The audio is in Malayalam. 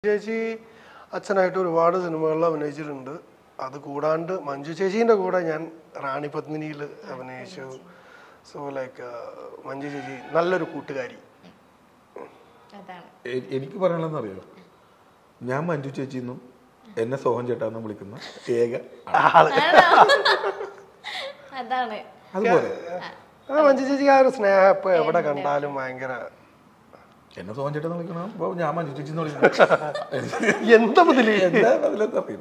ചേച്ചി അച്ഛനായിട്ട് ഒരുപാട് സിനിമകളിൽ അഭിനയിച്ചിട്ടുണ്ട് അത് കൂടാണ്ട് മഞ്ജു ചേച്ചീൻ്റെ കൂടെ ഞാൻ റാണി പത്മിനിയിൽ അഭിനയിച്ചു സോ ലൈക്ക് മഞ്ജു ചേച്ചി നല്ലൊരു കൂട്ടുകാരി അതാണ് എ- എനിക്ക് പറയാനുള്ളതെന്ന് അറിയോ ഞാൻ മഞ്ജു ചേച്ചിന്നും എന്നെ സോഹൻ ചേട്ടാന്നും വിളിക്കുന്ന ഏക ആൾ. അതാണ് അതുപോലെ ആ മഞ്ജു ചേച്ചിക്ക് ആ ഒരു സ്നേഹം ഇപ്പൊ എവിടെ കണ്ടാലും ഭയങ്കര എന്നെ സോഹൻ ചേട്ടാന്ന് വിളിക്കണം അപ്പൊ ഞാൻ മഞ്ജു ചേച്ചി എന്ന് വിളിക്കണം എന്താ മുതലേ എന്താ അതിലെന്താ അറിയില്ല